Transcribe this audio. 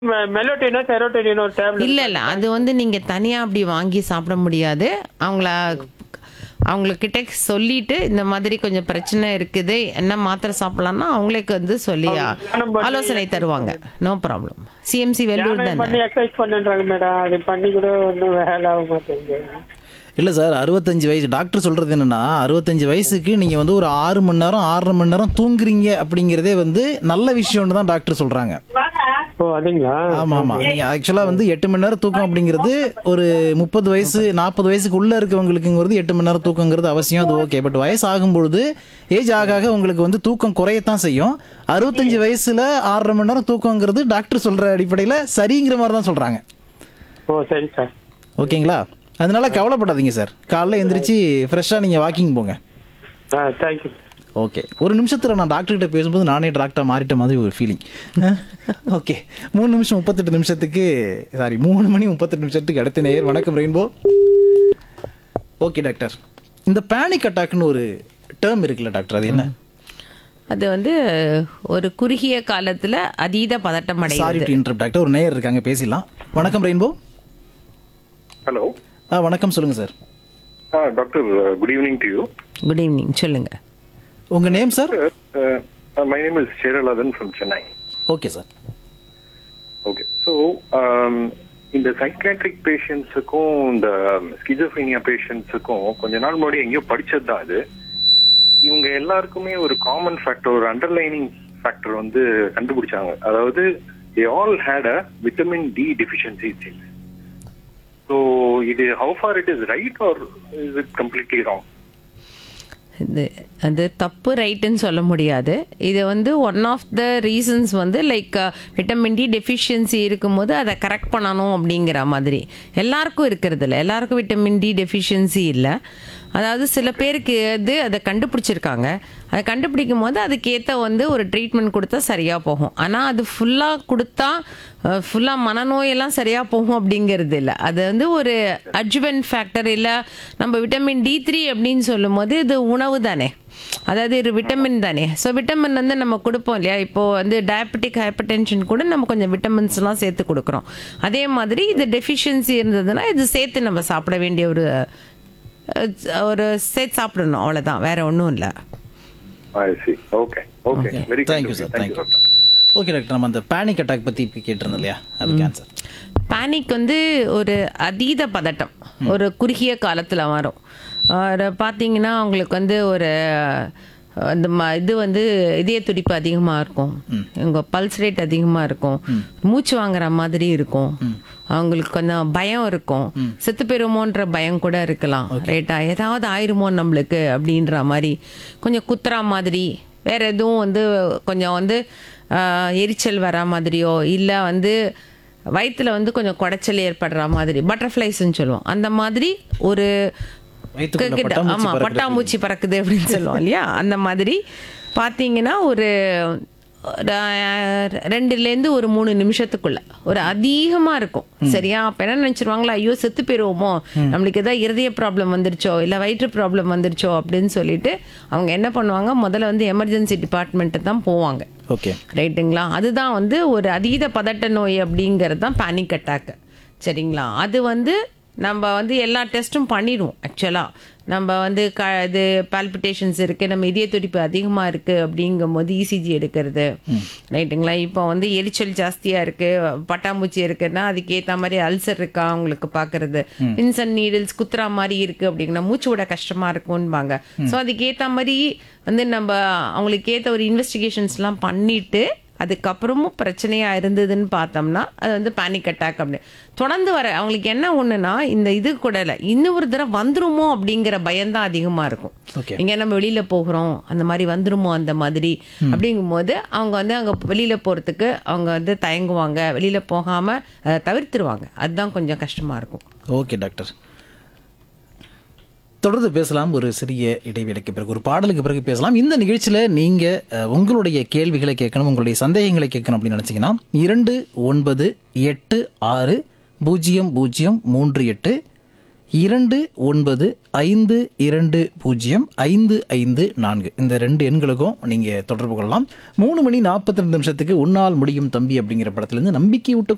மெலோட்டினா serotonin ஒரு tablet இல்ல இல்ல அது வந்து நீங்க தனியா அப்படி வாங்கி சாப்பிட முடியாது அவங்கள அவங்கக்கிட்ட சொல்லிட்டு இந்த மாதிரி கொஞ்சம் பிரச்சனை இருக்குது என்ன மாத்திரை சாப்பிடலாம்னா அவங்களுக்கு வந்து சொல்லி தியானம் பண்ணி- ஆலோசனை தருவாங்க நோ ப்ராப்ளம் சிஎம்சி வெள்ளூர் தியானம் பண்ணி தானே எக்ஸசைஸ் பண்ணுன்றாங்க மேடம் அது பண்ணி கூட ஒன்றும் வேலை ஆக மாட்டேங்குது இல்லை சார் அறுபத்தஞ்சு வயசு டாக்டர் சொல்கிறது என்னென்னா அறுபத்தஞ்சு வயசுக்கு நீங்கள் வந்து ஒரு ஆறு மணி நேரம் ஆறரை மணி நேரம் தூங்குறீங்க அப்படிங்கிறதே வந்து நல்ல விஷயம்னு தான் டாக்டர் சொல்கிறாங்க ஓ அதுங்களா ஆமாம் ஆமாம் நீங்கள் ஆக்சுவலாக வந்து எட்டு மணி நேரம் தூக்கம் அப்படிங்கிறது ஒரு முப்பது வயசு நாற்பது வயசுக்கு உள்ளே இருக்கவங்களுக்குங்கிறது எட்டு மணி நேரம் தூக்கங்கிறது அவசியம் அது ஓகே பட் வயசு ஆகும்பொழுது ஏஜ் ஆக ஆக உங்களுக்கு வந்து தூக்கம் குறையத்தான் செய்யும் அறுபத்தஞ்சு வயசில் ஆறரை மணி நேரம் தூக்கங்கிறது டாக்டர் சொல்கிற அடிப்படையில் சரிங்கிற மாதிரி தான் சொல்கிறாங்க ஓ சரி சார் ஓகேங்களா அதனால கவலைப்படாதீங்க சார் காலைல எந்திரிச்சு ஃப்ரெஷ்ஷாக நீங்கள் வாக்கிங் போங்க ஆ தேங்க்யூ ஓகே ஒரு நிமிஷத்தில் நான் டாக்டர்கிட்ட பேசும்போது நானே டாக்டர் மாறிட்ட மாதிரி ஒரு ஃபீலிங் ஓகே மூணு நிமிஷம் முப்பத்தெட்டு நிமிஷத்துக்கு சாரி மூணு மணி முப்பத்தெட்டு நிமிஷத்துக்கு அடுத்த நேயர் வணக்கம் ரெயின்போ ஓகே டாக்டர் இந்த பேனிக் அட்டாக்னு ஒரு டேர்ம் இருக்குல்ல டாக்டர் அது என்ன அது வந்து ஒரு குறுகிய காலத்துல அதீத பதட்டம் சாரி அடைகிறது டு இன்டர்ப் டாக்டர் ஒரு நேயர் இருக்காங்க பேசிடலாம் வணக்கம் ரெயின்போ ஹலோ ஆ வணக்கம் சொல்லுங்கள் sir doctor good evening to you good evening சொல்லுங்க உங்கள் name sir my name is Cheralathan from Chennai okay sir okay so இந்த சைக்காட்ரிக் பேஷண்ட்ஸுக்கும் இந்த ஸ்கிசோஃபீனியா பேஷண்ட்ஸுக்கும் கொஞ்ச நாள் முன்னாடி எங்கேயோ படிச்சது தான் அது இவங்க எல்லாருக்குமே ஒரு காமன் ஃபேக்டர் ஒரு அண்டர்லைனிங் ஃபேக்டர் வந்து கண்டுபிடிச்சாங்க அதாவது they all had uh vitamin D deficiency so இது how far it is right or is it completely wrong இது அது தப்பு ரைட்டுன்னு சொல்ல முடியாது இது வந்து ஒன் ஆஃப் த ரீசன்ஸ் வந்து லைக் விட்டமின் டி டெஃபிஷியன்சி இருக்கும்போது அதை கரெக்ட் பண்ணணும் அப்படிங்கிற மாதிரி எல்லாருக்கும் இருக்கிறது இல்லை எல்லாருக்கும் விட்டமின் டி டெஃபிஷியன்சி இல்லை அதாவது சில பேருக்கு வந்து அதை கண்டுபிடிச்சிருக்காங்க அதை கண்டுபிடிக்கும் போது அதுக்கேற்ற வந்து ஒரு ட்ரீட்மெண்ட் கொடுத்தா சரியாக போகும் ஆனால் அது ஃபுல்லாக கொடுத்தா ஃபுல்லாக மனநோயெல்லாம் சரியாக போகும் அப்படிங்கிறது இல்லை அது வந்து ஒரு அட்ஜுவன் ஃபேக்டர் இல்லை நம்ம விட்டமின் டி த்ரீ அப்படின்னு சொல்லும் போது இது உணவு தானே அதாவது இது விட்டமின் தானே ஸோ விட்டமின் வந்து நம்ம கொடுப்போம் இல்லையா இப்போ வந்து டயபெட்டிக் ஹைப்பர் டென்ஷன் கூட நம்ம கொஞ்சம் விட்டமின்ஸ்லாம் சேர்த்து கொடுக்குறோம் அதே மாதிரி இது டெஃபிஷியன்சி இருந்ததுன்னா இது சேர்த்து நம்ம சாப்பிட வேண்டிய ஒரு அஹ், ஒரு சேர்த்து சாப்பிடணும் அவ்வளோதான் வேற ஒன்றும் இல்லை I see okay okay very thank you sir thank you okay doctor நம்ம அந்த பேனிக் அட்டாக் பற்றி இப்போ கேட்டிருந்தோம் இல்லையா அது கேன்சர் பேனிக் வந்து ஒரு அதீத பதட்டம் ஒரு குறுகிய காலத்தில் வரும் ஒரு பார்த்தீங்கன்னா அவங்களுக்கு வந்து ஒரு அந்த ம- இது வந்து இதய துடிப்பு அதிகமாக இருக்கும் உங்கள் பல்ஸ் ரேட் அதிகமாக இருக்கும் மூச்சு வாங்குற மாதிரி இருக்கும் அவங்களுக்கு கொஞ்சம் பயம் இருக்கும் செத்து போயிருமோன்ற பயம் கூட இருக்கலாம் ரைட்டா ஏதாவது ஆயிருமோ நம்மளுக்கு அப்படின்ற மாதிரி கொஞ்சம் குத்துறா மாதிரி வேற எதுவும் வந்து கொஞ்சம் வந்து ஆஹ், எரிச்சல் வரா மாதிரியோ இல்லை வந்து வயித்துல வந்து கொஞ்சம் குடைச்சல் ஏற்படுற மாதிரி பட்டர்ஃப்ளைஸ்ன்னு சொல்லுவோம் அந்த மாதிரி ஒரு வயித்துக்குள்ள கிட்ட- பட்டாம்பூச்சி ஆமா பறக்குது. பட்டாம்பூச்சி பறக்குது அப்படின்னு சொல்லுவோம் இல்லையா அந்த மாதிரி பார்த்தீங்கன்னா ஒரு ஒரு, அஹ், ரெண்டுலேருந்து ஒரு மூணு நிமிஷத்துக்குள்ள ஒரு அதிகமாக இருக்கும் சரியா அப்போ என்ன நினச்சிருவாங்களா ஐயோ செத்து போயிருவோமோ நம்மளுக்கு ஏதாவது இருதய ப்ராப்ளம் வந்துருச்சோ இல்லை வயிற்று ப்ராப்ளம் வந்துருச்சோ அப்படின்னு சொல்லிட்டு அவங்க என்ன பண்ணுவாங்க முதல்ல வந்து எமர்ஜென்சி டிபார்ட்மெண்ட்டு தான் போவாங்க ஓகே ரைட்டுங்களா அதுதான் வந்து ஒரு அதீத பதட்ட நோய் அப்படிங்கிறது தான் பேனிக் அட்டாக் சரிங்களா அது வந்து நம்ம வந்து எல்லா டெஸ்ட்டும் பண்ணிடுவோம் ஆக்சுவலாக நம்ம வந்து க இது பால்பிட்டேஷன்ஸ் இருக்குது நம்ம இதய துடிப்பு அதிகமாக இருக்குது அப்படிங்கும்போது இசிஜி எடுக்கிறது ரைட்டுங்களா இப்போ வந்து எரிச்சல் ஜாஸ்தியாக இருக்குது பட்டாம்பூச்சி இருக்குன்னா அதுக்கேற்ற மாதிரி அல்சர் இருக்கா அவங்களுக்கு பார்க்கறது இன்சன் நீடில்ஸ் குத்துறா மாதிரி இருக்குது அப்படிங்கன்னா மூச்சு விட கஷ்டமாக இருக்கும்பாங்க ஸோ அதுக்கேற்ற மாதிரி வந்து நம்ம அவங்களுக்கு ஏற்ற ஒரு இன்வெஸ்டிகேஷன்ஸ்லாம் பண்ணிட்டு அதுக்கப்புறமும் பிரச்சனையாக இருந்ததுன்னு பார்த்தோம்னா அது வந்து பேனிக் அட்டாக் அப்படின்னு தொடர்ந்து வர அவங்களுக்கு என்ன ஒன்றுனா இந்த இது கூட இல்லை இன்னொரு தடவை வந்துருமோ அப்படிங்கிற பயம்தான் அதிகமாக இருக்கும் Okay. இங்கே நம்ம வெளியில் போகிறோம் அந்த மாதிரி வந்துருமோ அந்த மாதிரி அப்படிங்கும்போது அவங்க வந்து அங்கே வெளியில் போகிறதுக்கு அவங்க வந்து தயங்குவாங்க வெளியில் போகாமல் அதை தவிர்த்துருவாங்க அதுதான் கொஞ்சம் கஷ்டமாக இருக்கும் ஓகே டாக்டர் தொடர்ந்து பேசலாம் ஒரு சிறிய இடைவேளைக்கு பிறகு ஒரு பாடலுக்கு பிறகு பேசலாம் இந்த நிகழ்ச்சியில் நீங்கள் உங்களுடைய கேள்விகளை கேட்கணும் உங்களுடைய சந்தேகங்களை கேட்கணும் அப்படின்னு நினச்சிங்கன்னா இரண்டு ஒன்பது எட்டு ஆறு பூஜ்ஜியம் பூஜ்ஜியம் மூன்று எட்டு இரண்டு ஒன்பது ஐந்து இரண்டு பூஜ்ஜியம் ஐந்து ஐந்து நான்கு இந்த ரெண்டு எண்களுக்கும் நீங்கள் தொடர்பு கொள்ளலாம் மூணு மணி நாற்பத்தி ரெண்டு நிமிஷத்துக்கு உன்னால் முடியும் தம்பி அப்படிங்கிற படத்துலேருந்து நம்பிக்கை